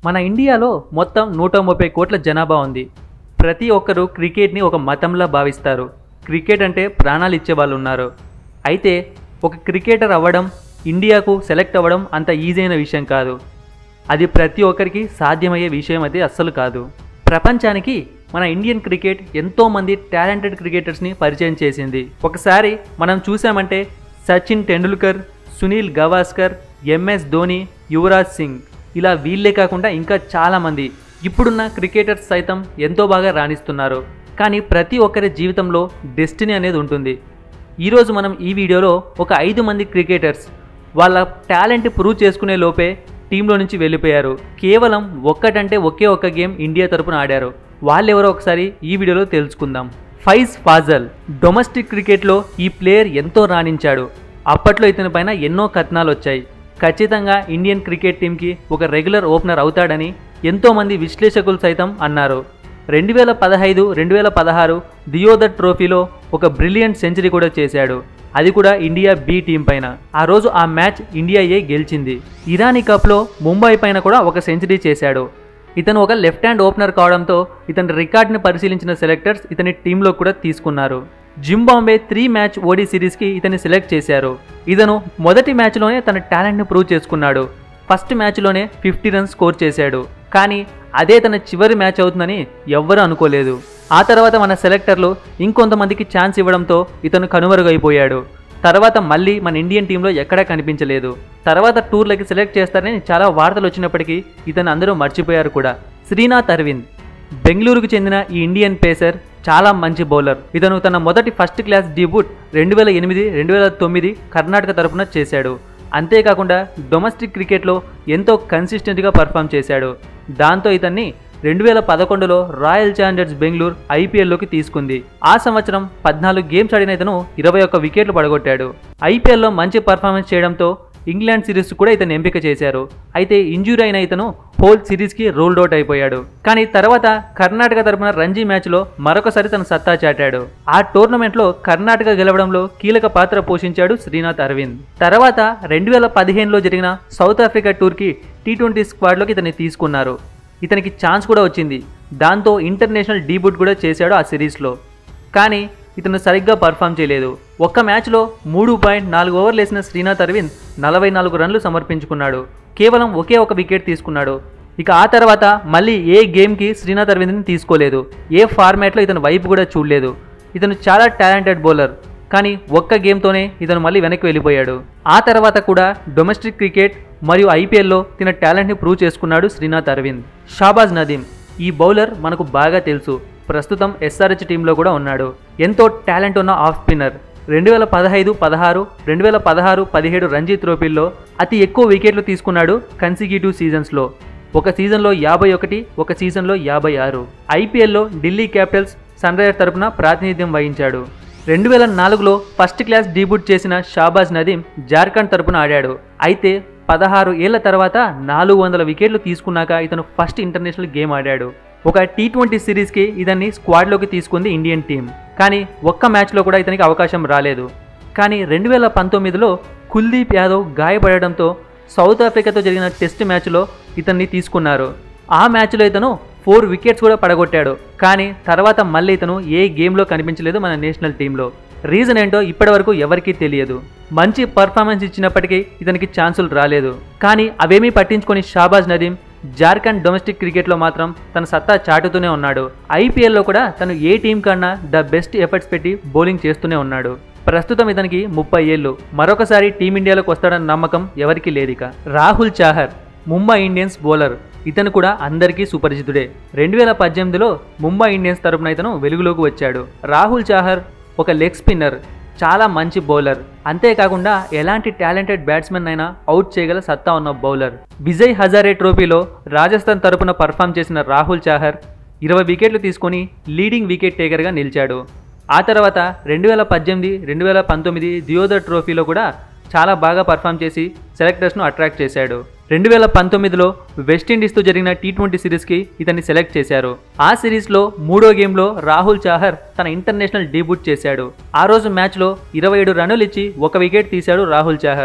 మన ఇండియాలో మొత్తం నూట ముప్పై కోట్ల జనాభా ఉంది ప్రతి ఒక్కరూ క్రికెట్ని ఒక మతంలా భావిస్తారు క్రికెట్ అంటే ప్రాణాలు ఇచ్చే వాళ్ళు ఉన్నారు అయితే ఒక క్రికెటర్ అవ్వడం ఇండియాకు సెలెక్ట్ అవ్వడం అంత ఈజీ అయిన విషయం కాదు అది ప్రతి ఒక్కరికి సాధ్యమయ్యే విషయం అయితే అస్సలు కాదు ప్రపంచానికి మన ఇండియన్ క్రికెట్ ఎంతోమంది టాలెంటెడ్ క్రికెటర్స్ని పరిచయం చేసింది ఒకసారి మనం చూసామంటే సచిన్ టెండూల్కర్ సునీల్ గవాస్కర్ ఎంఎస్ ధోని యువరాజ్ సింగ్ ఇలా వీళ్ళే కాకుండా ఇంకా చాలామంది ఇప్పుడున్న క్రికెటర్స్ సైతం ఎంతో బాగా రాణిస్తున్నారు కానీ ప్రతి ఒక్కరి జీవితంలో డెస్టినీ అనేది ఉంటుంది ఈరోజు మనం ఈ వీడియోలో ఒక ఐదు మంది క్రికెటర్స్ వాళ్ళ టాలెంట్ ప్రూవ్ చేసుకునే లోపే టీంలో నుంచి వెళ్ళిపోయారు కేవలం ఒక్కటంటే ఒకే ఒక్క గేమ్ ఇండియా తరపున ఆడారు వాళ్ళెవరో ఒకసారి ఈ వీడియోలో తెలుసుకుందాం ఫైజ్ ఫాజల్ డొమెస్టిక్ క్రికెట్లో ఈ ప్లేయర్ ఎంతో రాణించాడు అప్పట్లో ఇతని పైన ఎన్నో కథనాలు వచ్చాయి ఖచ్చితంగా ఇండియన్ క్రికెట్ టీంకి ఒక రెగ్యులర్ ఓపెనర్ అవుతాడని ఎంతోమంది విశ్లేషకులు సైతం అన్నారు రెండు వేల పదహైదు రెండు వేల పదహారు దియోదర్ ట్రోఫీలో ఒక బ్రిలియంట్ సెంచరీ కూడా చేశాడు అది కూడా ఇండియా బి టీం పైన ఆ రోజు ఆ మ్యాచ్ ఇండియా ఏ గెలిచింది ఇరానీ కప్లో ముంబై పైన కూడా ఒక సెంచరీ చేశాడు ఇతను ఒక లెఫ్ట్ హ్యాండ్ ఓపెనర్ కావడంతో ఇతని రికార్డ్ని పరిశీలించిన సెలెక్టర్స్ ఇతని టీంలో కూడా తీసుకున్నారు జింబాంబే త్రీ మ్యాచ్ ఓడీ సిరీస్కి ఇతన్ని సెలెక్ట్ చేశారు ఇతను మొదటి మ్యాచ్లోనే తన టాలెంట్ని ప్రూవ్ చేసుకున్నాడు ఫస్ట్ మ్యాచ్లోనే ఫిఫ్టీ రన్స్ స్కోర్ చేశాడు కానీ అదే తన చివరి మ్యాచ్ అవుతుందని ఎవ్వరూ అనుకోలేదు ఆ తర్వాత మన సెలెక్టర్లు ఇంకొంతమందికి ఛాన్స్ ఇవ్వడంతో ఇతను కనుమరుగైపోయాడు తర్వాత మళ్ళీ మన ఇండియన్ టీంలో ఎక్కడా కనిపించలేదు తర్వాత టూర్లకి సెలెక్ట్ చేస్తారని చాలా వార్తలు వచ్చినప్పటికీ ఇతను అందరూ మర్చిపోయారు కూడా శ్రీనాథ్ అరవింద్ బెంగళూరుకు చెందిన ఈ ఇండియన్ పేసర్ చాలా మంచి బౌలర్ ఇతను తన మొదటి ఫస్ట్ క్లాస్ డీబూట్ రెండు వేల ఎనిమిది రెండు వేల తొమ్మిది కర్ణాటక తరపున చేశాడు అంతేకాకుండా డొమెస్టిక్ క్రికెట్లో ఎంతో కన్సిస్టెంట్గా పర్ఫామ్ చేశాడు దాంతో ఇతన్ని రెండు వేల పదకొండులో రాయల్ ఛాలెంజర్స్ బెంగళూరు ఐపీఎల్లోకి తీసుకుంది ఆ సంవత్సరం పద్నాలుగు గేమ్స్ ఆడిన ఇతను ఇరవై ఒక్క వికెట్లు పడగొట్టాడు ఐపీఎల్లో మంచి పర్ఫార్మెన్స్ చేయడంతో ఇంగ్లాండ్ సిరీస్ కూడా ఇతను ఎంపిక చేశారు అయితే ఇంజూరీ అయిన ఇతను హోల్ సిరీస్కి రోల్డ్ అవుట్ అయిపోయాడు కానీ తర్వాత కర్ణాటక తరపున రంజీ మ్యాచ్లో మరొకసారి తన సత్తా చాటాడు ఆ టోర్నమెంట్లో కర్ణాటక గెలవడంలో కీలక పాత్ర పోషించాడు శ్రీనాథ్ అరవింద్ తర్వాత రెండు వేల పదిహేనులో జరిగిన సౌత్ ఆఫ్రికా టూర్కి టీ ట్వంటీ స్క్వాడ్లోకి ఇతన్ని తీసుకున్నారు ఇతనికి ఛాన్స్ కూడా వచ్చింది దాంతో ఇంటర్నేషనల్ డీబూట్ కూడా చేశాడు ఆ సిరీస్లో కానీ ఇతను సరిగ్గా పర్ఫామ్ చేయలేదు ఒక్క మ్యాచ్లో మూడు పాయింట్ నాలుగు ఓవర్లు వేసిన శ్రీనాథ్ అరవింద్ నలభై నాలుగు రన్లు సమర్పించుకున్నాడు కేవలం ఒకే ఒక వికెట్ తీసుకున్నాడు ఇక ఆ తర్వాత మళ్ళీ ఏ గేమ్కి శ్రీనాథ్ అరవింద్ని తీసుకోలేదు ఏ ఫార్మాట్లో ఇతను వైపు కూడా చూడలేదు ఇతను చాలా టాలెంటెడ్ బౌలర్ కానీ ఒక్క గేమ్తోనే ఇతను మళ్ళీ వెనక్కి వెళ్ళిపోయాడు ఆ తర్వాత కూడా డొమెస్టిక్ క్రికెట్ మరియు ఐపీఎల్లో తన టాలెంట్ని ప్రూవ్ చేసుకున్నాడు శ్రీనాథ్ అరవింద్ షాబాజ్ నదీం ఈ బౌలర్ మనకు బాగా తెలుసు ప్రస్తుతం ఎస్ఆర్హెచ్ టీంలో కూడా ఉన్నాడు ఎంతో టాలెంట్ ఉన్న ఆఫ్ స్పిన్నర్ రెండు వేల పదహైదు పదహారు రెండు వేల పదహారు పదిహేడు రంజీ ట్రోఫీల్లో అతి ఎక్కువ వికెట్లు తీసుకున్నాడు కన్సిక్యూటివ్ సీజన్స్లో ఒక సీజన్లో యాభై ఒకటి ఒక సీజన్లో యాభై ఆరు ఐపీఎల్లో ఢిల్లీ క్యాపిటల్స్ సన్ రైజర్ తరపున ప్రాతినిధ్యం వహించాడు రెండు వేల నాలుగులో ఫస్ట్ క్లాస్ డీబూట్ చేసిన షాబాజ్ నదీం జార్ఖండ్ తరపున ఆడాడు అయితే పదహారు ఏళ్ల తర్వాత నాలుగు వందల వికెట్లు తీసుకున్నాక ఇతను ఫస్ట్ ఇంటర్నేషనల్ గేమ్ ఆడాడు ఒక టీ ట్వంటీ సిరీస్కి ఇతన్ని స్క్వాడ్లోకి తీసుకుంది ఇండియన్ టీం కానీ ఒక్క మ్యాచ్లో కూడా ఇతనికి అవకాశం రాలేదు కానీ రెండు వేల పంతొమ్మిదిలో కుల్దీప్ యాదవ్ గాయపడడంతో సౌత్ ఆఫ్రికాతో జరిగిన టెస్ట్ మ్యాచ్లో ఇతన్ని తీసుకున్నారు ఆ మ్యాచ్లో ఇతను ఫోర్ వికెట్స్ కూడా పడగొట్టాడు కానీ తర్వాత మళ్ళీ ఇతను ఏ గేమ్లో కనిపించలేదు మన నేషనల్ టీంలో రీజన్ ఏంటో ఇప్పటివరకు ఎవరికీ తెలియదు మంచి పర్ఫార్మెన్స్ ఇచ్చినప్పటికీ ఇతనికి ఛాన్సులు రాలేదు కానీ అవేమీ పట్టించుకొని షాబాజ్ నదీం జార్ఖండ్ డొమెస్టిక్ క్రికెట్లో మాత్రం తన సత్తా చాటుతూనే ఉన్నాడు ఐపీఎల్లో కూడా తను ఏ టీం కన్నా ద బెస్ట్ ఎఫర్ట్స్ పెట్టి బౌలింగ్ చేస్తూనే ఉన్నాడు ప్రస్తుతం ఇతనికి ముప్పై ఏళ్ళు మరొకసారి టీమిండియాలోకి వస్తాడన్న నమ్మకం ఎవరికీ లేదిక రాహుల్ చాహర్ ముంబై ఇండియన్స్ బౌలర్ ఇతను కూడా అందరికీ సుపరిచితుడే రెండు వేల పద్దెనిమిదిలో ముంబై ఇండియన్స్ తరపున ఇతను వెలుగులోకి వచ్చాడు రాహుల్ చాహర్ ఒక లెగ్ స్పిన్నర్ చాలా మంచి బౌలర్ అంతేకాకుండా ఎలాంటి టాలెంటెడ్ బ్యాట్స్మెన్ అయినా అవుట్ చేయగల సత్తా ఉన్న బౌలర్ విజయ్ హజారే ట్రోఫీలో రాజస్థాన్ తరపున పర్ఫామ్ చేసిన రాహుల్ చాహర్ ఇరవై వికెట్లు తీసుకొని లీడింగ్ వికెట్ టేకర్గా నిలిచాడు ఆ తర్వాత రెండు వేల పద్దెనిమిది రెండు వేల పంతొమ్మిది దియోదర్ ట్రోఫీలో కూడా చాలా బాగా పర్ఫామ్ చేసి సెలెక్టర్స్ను అట్రాక్ట్ చేశాడు రెండు వేల పంతొమ్మిదిలో వెస్టిండీస్తో జరిగిన టీ ట్వంటీ సిరీస్కి ఇతన్ని సెలెక్ట్ చేశారు ఆ సిరీస్లో మూడో గేమ్లో రాహుల్ చాహర్ తన ఇంటర్నేషనల్ డీబూట్ చేశాడు ఆ రోజు మ్యాచ్లో ఇరవై ఏడు రన్నులు ఇచ్చి ఒక వికెట్ తీశాడు రాహుల్ చాహర్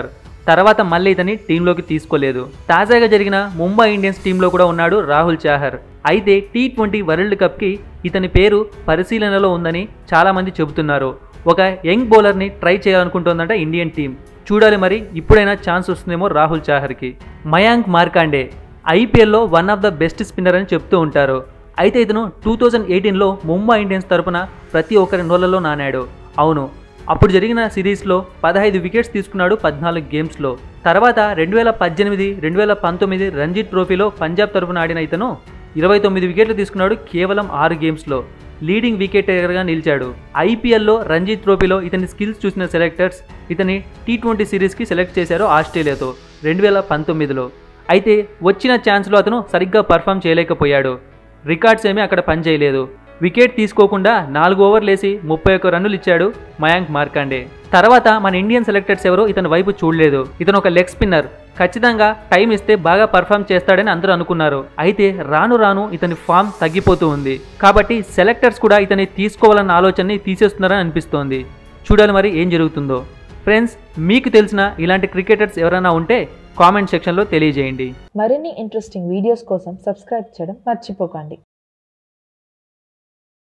తర్వాత మళ్ళీ ఇతని టీంలోకి తీసుకోలేదు తాజాగా జరిగిన ముంబై ఇండియన్స్ టీంలో కూడా ఉన్నాడు రాహుల్ చాహర్ అయితే టీ ట్వంటీ వరల్డ్ కప్కి ఇతని పేరు పరిశీలనలో ఉందని చాలామంది చెబుతున్నారు ఒక యంగ్ బౌలర్ని ట్రై చేయాలనుకుంటోందంట ఇండియన్ టీం చూడాలి మరి ఇప్పుడైనా ఛాన్స్ వస్తుందేమో రాహుల్ చాహర్కి మయాంక్ మార్కాండే ఐపీఎల్లో one of the best spinner అని చెప్తూ ఉంటారు అయితే ఇతను టూ థౌజండ్ ఎయిటీన్లో ముంబై ఇండియన్స్ తరపున ప్రతి ఒక్కరి నోళ్లలో నానాడు అవును అప్పుడు జరిగిన సిరీస్లో పదహైదు వికెట్స్ తీసుకున్నాడు పద్నాలుగు గేమ్స్లో తర్వాత రెండు వేల పద్దెనిమిది రెండు వేల పంతొమ్మిది రంజీ ట్రోఫీలో పంజాబ్ తరపున ఆడిన ఇతను ఇరవై తొమ్మిది వికెట్లు తీసుకున్నాడు కేవలం ఆరు గేమ్స్లో లీడింగ్ వికెట్ టేకర్గా నిలిచాడు ఐపీఎల్లో రంజీ ట్రోఫీలో ఇతని స్కిల్స్ చూసిన సెలెక్టర్స్ ఇతని టీ ట్వంటీ సిరీస్కి సెలెక్ట్ చేశారు ఆస్ట్రేలియాతో రెండు వేల పంతొమ్మిదిలో అయితే వచ్చిన ఛాన్స్లో అతను సరిగ్గా పర్ఫామ్ చేయలేకపోయాడు రికార్డ్స్ ఏమీ అక్కడ పనిచేయలేదు వికెట్ తీసుకోకుండా నాలుగు ఓవర్లేసి ముప్పై ఒక్క రన్నులు ఇచ్చాడు మయాంక్ మార్కాండే తర్వాత మన ఇండియన్ సెలెక్టర్స్ ఎవరో ఇతని వైపు చూడలేదు ఇతను ఒక లెగ్ స్పిన్నర్ ఖచ్చితంగా టైం ఇస్తే బాగా పర్ఫామ్ చేస్తాడని అందరూ అనుకున్నారు అయితే రాను రాను ఇతని ఫామ్ తగ్గిపోతూ ఉంది కాబట్టి సెలెక్టర్స్ కూడా ఇతని తీసుకోవాలన్న ఆలోచనని తీసేస్తున్నారని అనిపిస్తోంది చూడాలి మరి ఏం జరుగుతుందో ఫ్రెండ్స్ మీకు తెలిసిన ఇలాంటి క్రికెటర్స్ ఎవరైనా ఉంటే కామెంట్ సెక్షన్లో తెలియజేయండి మరిన్ని ఇంట్రెస్టింగ్ వీడియోస్ కోసం సబ్స్క్రైబ్ చేయడం మర్చిపోకండి